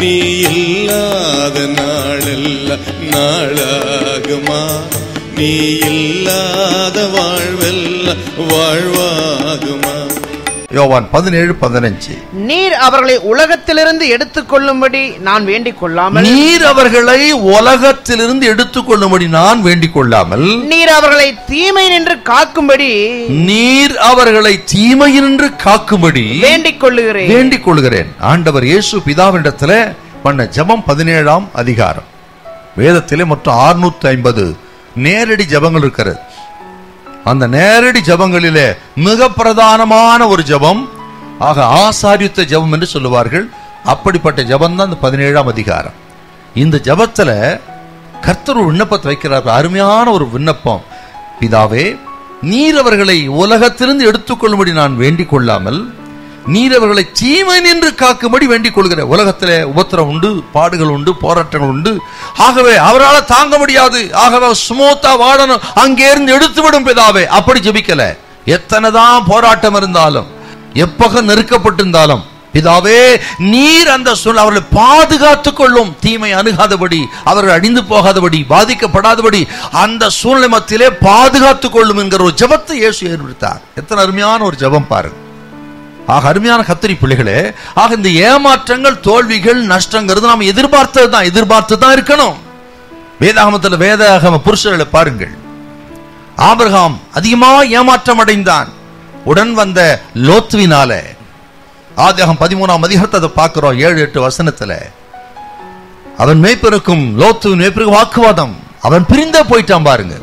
நீ இல்லாத நாளெல்லாம் நாளாகுமா நீ இல்லாத வாழ்வெல்லாம் வாழ்வாகுமா யோவான் பதினேழு பதினஞ்சு நீர் அவர்களை உலகத்திலிருந்து எடுத்துக்கொள்ளும்படி நான் வேண்டிக் கொள்ளாமல் நீர் அவர்களை உலகத்திலிருந்து எடுத்துக்கொள்ளும்படி நான் வேண்டிக் கொள்ளாமல் நீர் அவர்களை தீமை நின்று காக்கும்படி நீர் அவர்களை தீமையினின்று காக்கும்படி வேண்டிக் கொள்ளுகிறேன் வேண்டிக் கொள்கிறேன் ஆண்டவர் இயேசு பிதாவினிடத்துல பண்ண ஜெபம் பதினேழாம் அதிகாரம் வேதத்திலே மொத்தம் 650 ஐம்பது நேரடி ஜெபங்கள் இருக்கிறது அந்த நேரடி ஜெபங்களிலே மிக பிரதானமான ஒரு ஜெபம் ஆக ஆசாரித்த ஜெபம் என்று சொல்லுவார்கள் அப்படிப்பட்ட ஜெபம் தான் இந்த பதினேழாம் அதிகாரம் இந்த ஜெபத்துல கர்த்தர் ஒரு விண்ணப்பத்தை வைக்கிறார் அருமையான ஒரு விண்ணப்பம் பிதாவே நீர் அவர்களை உலகத்திலிருந்து எடுத்துக்கொள்ளும்படி நான் வேண்டிக் கொள்ளாமல் நீர் அவர்களை தீமை நின்று காக்கும்படி வேண்டிக் கொள்கிற உலகத்திலே உபத்திரம் உண்டு பாடுகள் உண்டு போராட்டங்கள் உண்டு ஆகவே அவரால் தாங்க முடியாது ஆகவே சுமோத்தா வாழணும் அங்கே இருந்து எடுத்துவிடும் பிதாவே அப்படி ஜெபிக்கல எத்தனைதான் போராட்டம் இருந்தாலும் எப்பக நெருக்கப்பட்டிருந்தாலும் பிதாவே நீர் அந்த சொல் அவர்களை பாதுகாத்துக் கொள்ளும் தீமை அணுகாதபடி அவர்கள் அழிந்து போகாதபடி பாதிக்கப்படாதபடி அந்த சூழ்நிலை மத்தியிலே பாதுகாத்துக் கொள்ளும் என்கிற ஒரு ஜெபத்தை இயேசு ஏற்படுத்தார் எத்தனை அருமையான ஒரு ஜெபம் பாருங்க ஆக அருமையான கத்திரி பிள்ளைகளே ஆக இந்த ஏமாற்றங்கள் தோல்விகள் நஷ்டங்கிறது நாம் எதிர்பார்த்தது தான் எதிர்பார்த்து தான் இருக்கணும் வேதாகமத்தில் வேதாகம புருஷர்களை பாருங்கள் ஆபிரகாம் அதிகமா ஏமாற்றம் அடைந்தான் உடன் வந்த லோத்துவினால ஆதியாகம் பதிமூணாம் அதிகாரத்தை அதை பார்க்கிறோம் ஏழு எட்டு வசனத்துல அவன் மேய்ப்பருக்கும் லோத்துவின் மேய்ப்பருக்கும் வாக்குவாதம் அவன் பிரிந்தே போயிட்டான் பாருங்க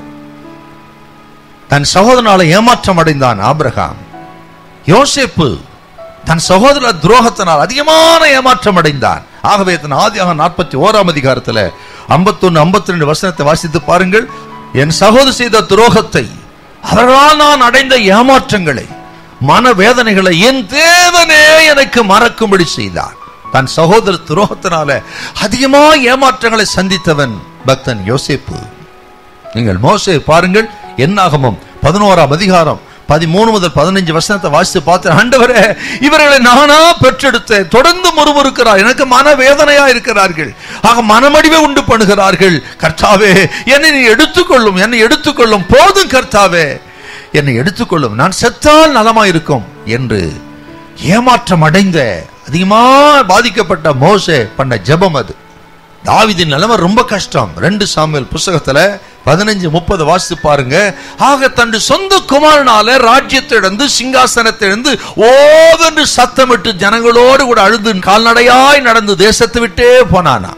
தன் சகோதரனால ஏமாற்றம் அடைந்தான் ஆபிரகாம் யோசேப்பு தன் சகோதர துரோகத்தினால் அதிகமான ஏமாற்றம் அடைந்தான் ஆகவே தன் ஆதியாக நாற்பத்தி ஓராம் அதிகாரத்துல 51 52 ரெண்டு வசனத்தை வாசித்து பாருங்கள் என் சகோதரர் செய்த துரோகத்தை அவர்களால் நான் அடைந்த ஏமாற்றங்களை மனவேதனைகளை என் தேவனே எனக்கு மறக்கும்படி செய்தார் தன் சகோதர துரோகத்தினால அதிகமா ஏமாற்றங்களை சந்தித்தவன் பக்தன் யோசேப்பு நீங்கள் மோசே பாருங்கள் என்னாகமும் பதினோராம் அதிகாரம் பதிமூணு முதல் பதினஞ்சு வசனத்தை வாசித்து பார்த்து ஆண்டவரே இவர்களை நானா பெற்றெடுத்தேன் தொடர்ந்து முறுமுறுக்கிறார் எனக்கு மனவேதனையா இருக்கிறார்கள் ஆக மனமடிவை உண்டு பண்ணுகிறார்கள் கர்த்தாவே என்னை நீ எடுத்துக்கொள்ளும் என்னை எடுத்துக்கொள்ளும் போதும் கர்த்தாவே என்னை எடுத்துக்கொள்ளும் நான் செத்தால் நலமா இருக்கும் என்று ஏமாற்றம் அடைந்த அதிகமா பாதிக்கப்பட்ட மோசே பண்ண ஜெபம் அது தாவீதின் நிலைமை ரொம்ப கஷ்டம் ரெண்டு சாமுவேல் புஸ்தகத்துல பதினஞ்சு முப்பது வாசித்து பாருங்க ஆக தன் சொந்த குமாரனால ராஜ்யத்தை இழந்து சிங்காசனத்தை இழந்து ஓவென்று சத்தமிட்டு ஜனங்களோடு கூட அழுது கால்நடையாய் நடந்து தேசத்தை விட்டே போனானா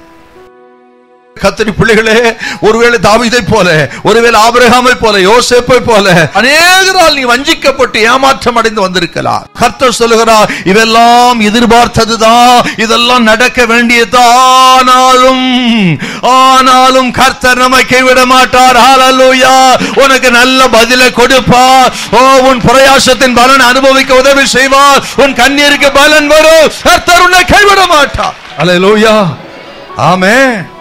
கத்தரி பிள்ளைகளே ஒருவேளை தாவீதை போல ஒருவேளை ஆபிரகாமை போல யோசேப்பை போல அநேகரால் நீ வஞ்சிக்கப்பட்டு ஏமாற்றம் அடைந்து வந்திருக்கலாம் கர்த்தர் சொல்லுகிறார் இதெல்லாம் எதிர்பார்த்ததுதான் இதெல்லாம் நடக்க வேண்டியதானாலும் ஆனாலும் கர்த்தர் நம்மை கைவிட மாட்டார் ஹalleluya உனக்கு நல்ல பதிலை கொடுப்பார் ஓ உன் பிரயாசத்தின் பலன் அனுபவிக்க உதவி செய்வார் உன் கண்ணீருக்கு பலன் வரும் கர்த்தர் உன்னை கைவிட மாட்டார் ஹalleluya ஆமென்